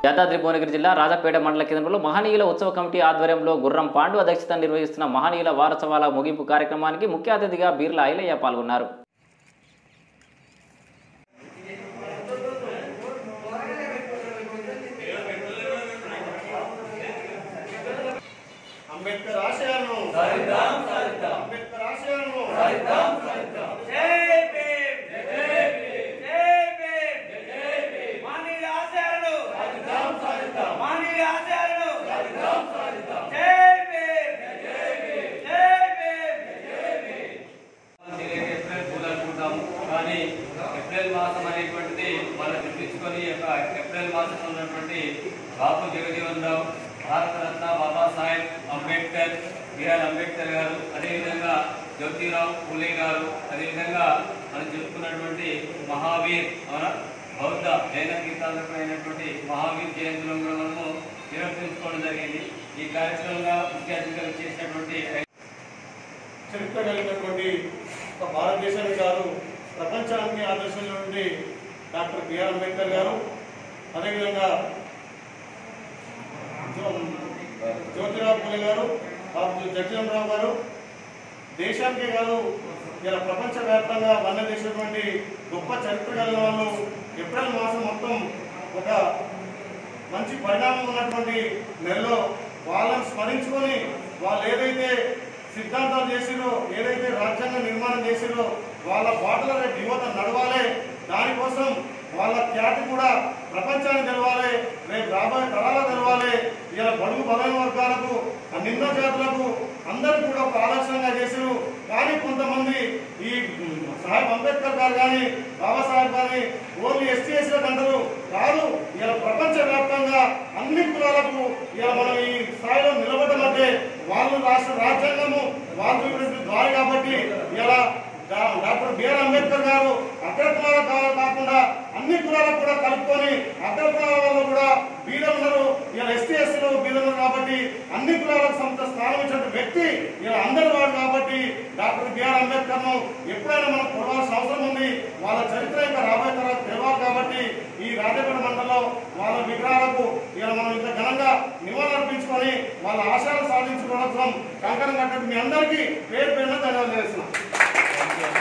యాదాద్రి భువనగిరి జిల్లా రాజపేట మండల కేంద్రంలో మహనీయుల ఉత్సవ కమిటీ ఆధ్వర్యంలో గుర్రం పాండు అధ్యక్షత నిర్వహిస్తున్న మహనీయుల వారోత్సవాల ముగింపు కార్యక్రమానికి ముఖ్య అతిథిగా బీర్ల ఐలయ్య పాల్గొన్నారు అంబేద్కర్ ఆశయాలను అంబేద్కర్ ఆశయాలను ఏప్రిల్ పూలనుకుంటాము కానీ ఏప్రిల్ మాసం అనేటువంటిది మనం గుర్తించుకొని ఈ యొక్క ఏప్రిల్ మాసంలో ఉన్నటువంటి బాబు జగజీవన్ రావు భారతరత్న బాబాసాహెబ్ అంబేద్కర్ బిఆర్ అంబేద్కర్ గారు అదేవిధంగా జ్యోతిరావు పూలే గారు అదేవిధంగా మనం చెప్పుకున్నటువంటి మహావీర్ అవునా బౌద్ధ జైన గీతాలైనటువంటి మహావీర్ జయంతిలో కూడా మనము నిర్వర్తించుకోవడం జరిగింది ఈ కార్యక్రమంగా ముఖ్య అతిథిగా చేసినటువంటి చరిత్ర కలిగినటువంటి ఒక భారతదేశానికి కాదు ప్రపంచానికి ఆదర్శంలో నుండి డాక్టర్ బిఆర్ అంబేద్కర్ గారు అదేవిధంగా జ్యో- జ్యోతిరావు పూలే గారు బాబు జగజీవనరావు గారు దేశానికే కాదు ఇలా ప్రపంచవ్యాప్తంగా వన్నదేసినటువంటి గొప్ప చరిత్ర కలిగిన వాళ్ళు ఏప్రిల్ మాసం మొత్తం ఒక మంచి పరిణామం ఉన్నటువంటి నెలలో వాళ్ళని స్మరించుకొని వాళ్ళు ఏదైతే సిద్ధాంతాలు చేసిరో ఏదైతే రాజ్యాంగ నిర్మాణం చేసిరో వాళ్ళ బాటలో రేపు యువత నడవాలి దానికోసం వాళ్ళ ఖ్యాతి కూడా ప్రపంచానికి తెలవాలి రేపు రాబోయే తరాలకు తెలవాలి ఇలా బడుగు బలైన వర్గాలకు ఆ నిమ్న జాతులకు అందరికీ కూడా ఒక ఆదర్శంగా చేసిరు కానీ కొంతమంది ఈ సాహెబ్ అంబేద్కర్ గారు కానీ బాబాసాహెబ్ కానీ ఓన్లీ ఎస్టీ ఎస్సీలకు అంటారు కాదు ఇలా ప్రపంచ వ్యాప్తంగా అన్ని కులాలకు ఇలా మనం ఈ స్థాయిలో నిలబడడం అంటే వాళ్ళు రాష్ట్ర రాజ్యాంగము వాళ్ళు చూపినటువంటి దారి కాబట్టి ఇలా డా- డాక్టర్ బిఆర్ అంబేద్కర్ గారు అగ్ర కులాలకు కా- కాకుండా అన్ని కులాలకు కూడా కలుపుకొని అగ్ర కులాల వాళ్ళు కూడా బీదలు ఉన్నారు ఇలా ఎస్టీ ఎస్సీలు బీదలు ఉన్నారు కాబట్టి అన్ని కులాలకు సంత స్థానం ఇచ్చిన వ్యక్తి ఇలా అందరి వాడు కాబట్టి డాక్టర్ బిఆర్ అంబేద్కర్ ను ఎప్పుడైనా మనం కొడవలసిన అవసరం ఉంది వాళ్ళ చరిత్ర ఇంకా రాబోయే తరాలకు తెలవాలి కాబట్టి ఈ రాజపేట మండలంలో వాళ్ళ విగ్రహాలకు ఇలా మనం ఇంత ఘనంగా నివాళులర్పించుకొని వాళ్ళ ఆశయాలు సాధించుకోవడం కంకణం కట్టినట్టు మీ అందరికీ పేరు పేరున ధన్యవాదాలు చేస్తున్నాం